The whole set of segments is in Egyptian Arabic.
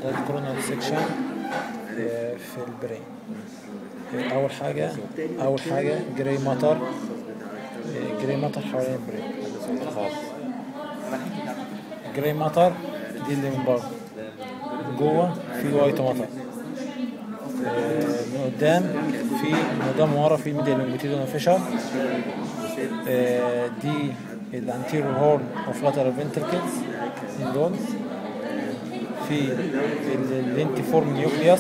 ده الكورونال سيكشن آه، في البرين آه، اول حاجه اول حاجه جراي ماتر آه، جراي ماتر حوالين البرين جراي ماتر دي اللي من بره من جوه في وايت ماتر آه، من قدام في من قدام ورا في الميديا لونجيتيودنال فيشر آه، دي الانتيريور هورن اوف لاترال فنتركلز دول في اللينتيفورم نيوكليوس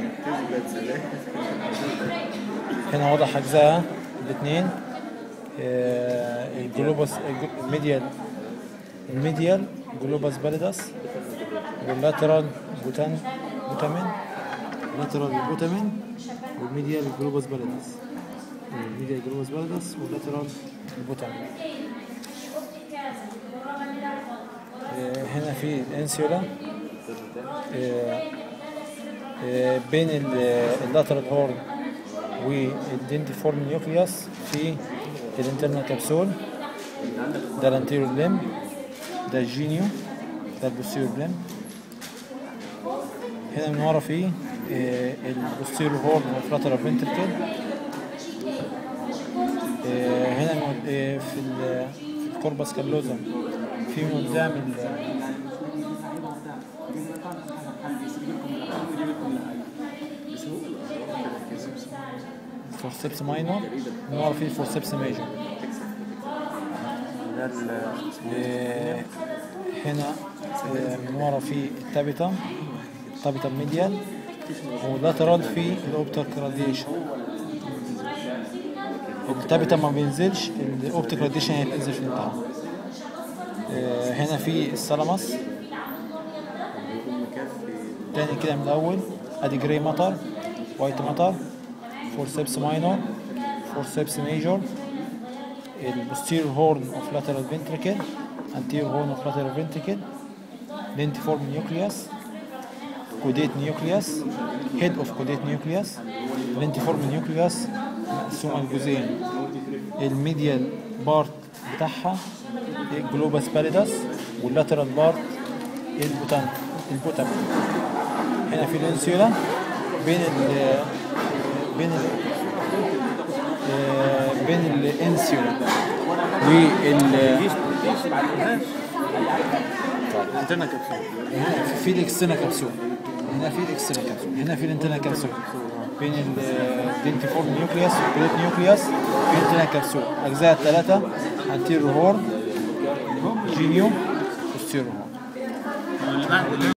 هنا واضح اجزاء الاثنين الجلوبس الميديال الميديال جلوبس باليدس واللاترال بوتان بوتامين لاترال بوتامين والميديال جلوبس باليدس الميديال جلوبس باليدس واللاترال بوتامين آه، هنا في الانسيولا آه، آه، بين اللاترال هورن والدنتيفورم نيوكليوس في الانترنال كبسول ده الانتيريور ليم ده الجينيو ده البوستيريور ليم هنا من ورا في البوستيريور هورن والفلاترال فنتركل هنا من قد- آه، في ال- في الكوربس كالوزم في من قدام ال- فورسيبس ماينور من ورا في فورسيبس ميجور آه، هنا آه، من ورا في التابيتم التابيتم ميديال ولاترال في الاوبتيك راديشن التابيتم ما بينزلش الاوبتيك راديشن هيتنزل في الامتحان آه، هنا في السلامس تاني كده من الاول ادي جراي مطر وايت مطر فورسيبس ماينور فورسيبس ميجور البوستيريور هورن اوف لاترال فنتريكل anterior horn of lateral ventricle lentiform nucleus caudate nucleus head of caudate nucleus lentiform nucleus مقسومة لجزئين الميديال بارت بتاعها الجلوباس باليدس واللاترال بارت البوتان البوتام هنا في الانسيولا بين ال بين ال آه، بين الانسيولا وال انترنال كبسول هنا في الاكسترنال كبسول هنا في الاكسترنال كبسول هنا في الانترنال كبسول بين الدنتيفورم نيوكليوس والبليت نيوكليوس في الانترنال كبسول اجزاء الثلاثه انتيرو هورن جينيو وستيرو هورن اللي بعد